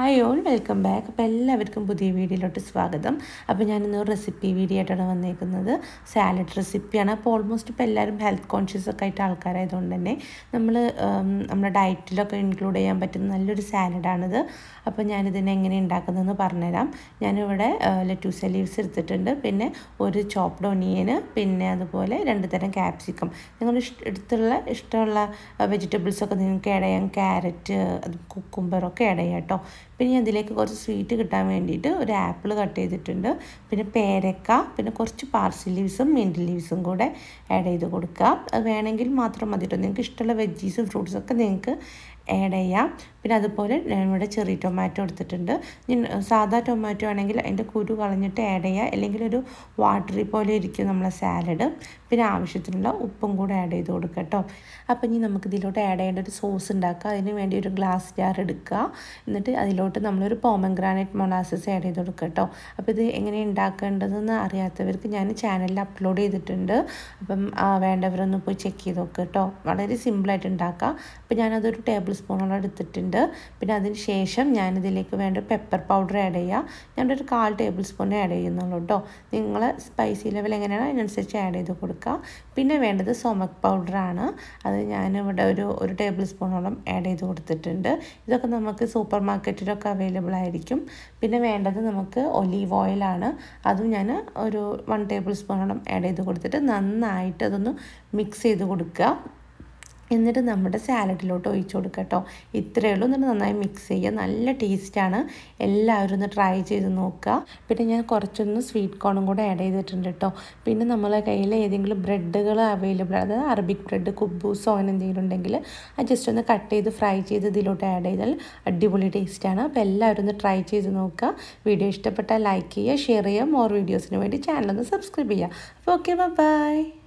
hi all welcome back അപ്പോൾ എല്ലാവർക്കും പുതിയ വീഡിയോയിലോട്ട് സ്വാഗതം അപ്പോൾ ഞാനിന്ന് ഒരു റെസിപ്പി വീഡിയോ ആയിട്ടാണ് വന്നേക്കുന്നത് സാലഡ് റെസിപ്പിയാണ് അപ്പോൾ ഓൾമോസ്റ്റ് ഇപ്പോൾ എല്ലാവരും ഹെൽത്ത് കോൺഷ്യസ് ഒക്കെ ആയിട്ട് ആൾക്കാരായതുകൊണ്ട് തന്നെ നമ്മൾ നമ്മുടെ ഡയറ്റിലൊക്കെ ഇൻക്ലൂഡ് ചെയ്യാൻ പറ്റുന്ന നല്ലൊരു സാലഡാണിത് അപ്പോൾ ഞാനിതിനെ എങ്ങനെ ഉണ്ടാക്കുന്നതെന്ന് പറഞ്ഞുതരാം ഞാനിവിടെ ലെറ്റൂസ ലീവ്സ് എടുത്തിട്ടുണ്ട് പിന്നെ ഒരു ചോപ്ഡ് ഒനിയന് പിന്നെ അതുപോലെ രണ്ട് തരം ക്യാപ്സിക്കം നിങ്ങളുടെ ഇഷ്ട എടുത്തുള്ള ഇഷ്ടമുള്ള വെജിറ്റബിൾസൊക്കെ നിങ്ങൾക്ക് ആഡ് ചെയ്യാം ക്യാരറ്റ് അത് കുക്കുംബറൊക്കെ ആഡ് ചെയ്യാം കേട്ടോ പിന്നെ അതിലേക്ക് കുറച്ച് സ്വീറ്റ് കിട്ടാൻ വേണ്ടിയിട്ട് ഒരു ആപ്പിൾ കട്ട് ചെയ്തിട്ടുണ്ട് പിന്നെ പേരക്ക പിന്നെ കുറച്ച് പാർസൽ ലീവ്സും മിൻറ്റ് ലീവ്സും കൂടെ ആഡ് ചെയ്ത് കൊടുക്കുക അത് വേണമെങ്കിൽ മാത്രം മതി കേട്ടോ നിങ്ങൾക്ക് ഇഷ്ടമുള്ള വെജീസും ഫ്രൂട്ട്സൊക്കെ നിങ്ങൾക്ക് ആഡ് ചെയ്യാം പിന്നെ അതുപോലെ ഇവിടെ ചെറിയ ടൊമാറ്റോ എടുത്തിട്ടുണ്ട് സാധാ ടൊമാറ്റോ ആണെങ്കിൽ അതിൻ്റെ കുരു കളഞ്ഞിട്ട് ആഡ് ചെയ്യുക അല്ലെങ്കിൽ ഒരു വാട്ടറി പോലെ ഇരിക്കും നമ്മളെ സാലഡ് പിന്നെ ആവശ്യത്തിനുള്ള ഉപ്പും കൂടെ ആഡ് ചെയ്ത് കൊടുക്കുക കേട്ടോ അപ്പം ഇനി നമുക്ക് ഇതിലോട്ട് ആഡ് ചെയ്യേണ്ട ഒരു സോസ് ഉണ്ടാക്കുക അതിന് വേണ്ടി ഒരു ഗ്ലാസ് ജാർ എടുക്കുക എന്നിട്ട് അതിലോട്ട് നമ്മളൊരു പോമഗ്രാനൈറ്റ് മൊളാസസ് ആഡ് ചെയ്ത് കൊടുക്കുക കേട്ടോ അപ്പോൾ ഇത് എങ്ങനെ ഉണ്ടാക്കേണ്ടതെന്ന് അറിയാത്തവർക്ക് ഞാൻ ചാനലിൽ അപ്ലോഡ് ചെയ്തിട്ടുണ്ട് അപ്പം വേണ്ടവരൊന്ന് പോയി ചെക്ക് ചെയ്ത് നോക്കുക കേട്ടോ വളരെ സിമ്പിളായിട്ട് ഉണ്ടാക്കാം അപ്പോൾ ഞാനതൊരു ടേബിൾ സ്പൂണോളം എടുത്തിട്ടുണ്ട് പിന്നെ അതിന് ശേഷം ഞാനിതിലേക്ക് വേണ്ട പെപ്പർ പൗഡർ ആഡ് ചെയ്യുക ഞാനൊരു കാൽ ടേബിൾ സ്പൂൺ ആഡ് ചെയ്യുന്നുള്ളൂ കേട്ടോ നിങ്ങൾ സ്പൈസി ലെവൽ എങ്ങനെയാണോ അതിനനുസരിച്ച് ആഡ് ചെയ്ത് കൊടുക്കുക പിന്നെ വേണ്ടത് സോമക് പൗഡറാണ് അത് ഞാനിവിടെ ഒരു ഒരു ടേബിൾ സ്പൂണോളം ആഡ് ചെയ്ത് കൊടുത്തിട്ടുണ്ട് ഇതൊക്കെ നമുക്ക് സൂപ്പർ മാർക്കറ്റിലൊക്കെ അവൈലബിൾ ആയിരിക്കും പിന്നെ വേണ്ടത് നമുക്ക് ഒലീവ് ഓയിലാണ് അതും ഞാൻ ഒരു വൺ ടേബിൾ സ്പൂണോളം ആഡ് ചെയ്ത് കൊടുത്തിട്ട് നന്നായിട്ട് അതൊന്ന് മിക്സ് ചെയ്ത് കൊടുക്കുക എന്നിട്ട് നമ്മുടെ സാലഡിലോട്ട് ഒഴിച്ചു കൊടുക്കുക കേട്ടോ ഇത്രയേ ഉള്ളൂ എന്നിട്ട് നന്നായി മിക്സ് ചെയ്യുക നല്ല ടേസ്റ്റാണ് എല്ലാവരും ഒന്ന് ട്രൈ ചെയ്ത് നോക്കുക പിന്നെ ഞാൻ കുറച്ചൊന്ന് സ്വീറ്റ് കോണും കൂടെ ആഡ് ചെയ്തിട്ടുണ്ട് കേട്ടോ പിന്നെ നമ്മളെ കയ്യിൽ ഏതെങ്കിലും ബ്രെഡുകൾ അവൈലബിൾ അതായത് അറബിക് ബ്രെഡ് കുബൂസോ അങ്ങനെ എന്തെങ്കിലും ഉണ്ടെങ്കിൽ അത് ജസ്റ്റ് ഒന്ന് കട്ട് ചെയ്ത് ഫ്രൈ ചെയ്ത് ഇതിലോട്ട് ആഡ് ചെയ്താൽ അടിപൊളി ടേസ്റ്റാണ് അപ്പോൾ എല്ലാവരും ഒന്ന് ട്രൈ ചെയ്ത് നോക്കുക വീഡിയോ ഇഷ്ടപ്പെട്ടാൽ ലൈക്ക് ചെയ്യുക ഷെയർ ചെയ്യുക മോർ വീഡിയോസിന് വേണ്ടി ചാനലൊന്ന് സബ്സ്ക്രൈബ് ചെയ്യുക അപ്പോൾ ഓക്കെ ബൈ